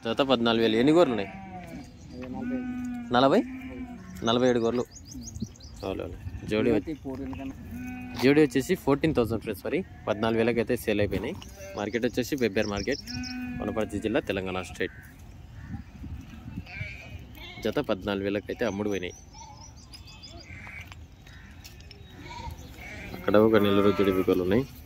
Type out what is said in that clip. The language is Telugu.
జత పద్నాలుగు వేలు ఎన్ని గొర్రెలు ఉన్నాయి నలభై నలభై ఏడు గొర్రెలు చాలు చాలు. జోడి వచ్చి- జోడి వచ్చేసి ఫోర్టీన్ థౌసండ్ ఫ్రెండ్స్ మరి పద్నాలుగు వేలకి అయితే సేల్ అయిపోయినాయి మార్కెట్ వచ్చేసి బెబ్బేర్ మార్కెట్ వనపర్తి జిల్లా తెలంగాణ స్టేట్ జత పద్నాలుగు వేలకి అయితే అమ్ముడు పోయినాయి అక్కడ ఒక నెల రోజు జోడి బిగ్గలు ఉన్నాయి